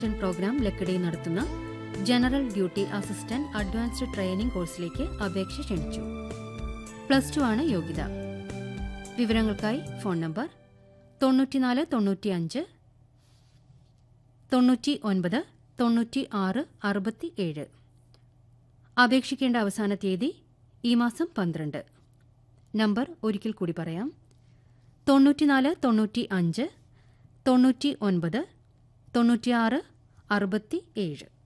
programme Lakkidi നടത്തുന്ന general duty assistant advanced training കോഴ്സിലേക്ക് അപേക്ഷ ക്ഷണിച്ചു പ്ലസ് ടു ആണ് യോഗ്യത വിവരങ്ങൾക്കായി ഫോൺ നമ്പർ തൊണ്ണൂറ്റിനാല് തൊണ്ണൂറ്റിയഞ്ച് തൊണ്ണൂറ്റി ഒൻപത് തൊണ്ണൂറ്റി ആറ് അറുപത്തി ഏഴ് അപേക്ഷിക്കേണ്ട അവസാന തീയതി ഈ മാസം പന്ത്രണ്ട് നമ്പർ ഒരിക്കൽ കൂടി പറയാം തൊണ്ണൂറ്റിനാല് തൊണ്ണൂറ്റി അഞ്ച് തൊണ്ണൂറ്റി ഒൻപത് തൊണ്ണൂറ്റിയാറ് അറുപത്തി ഏഴ്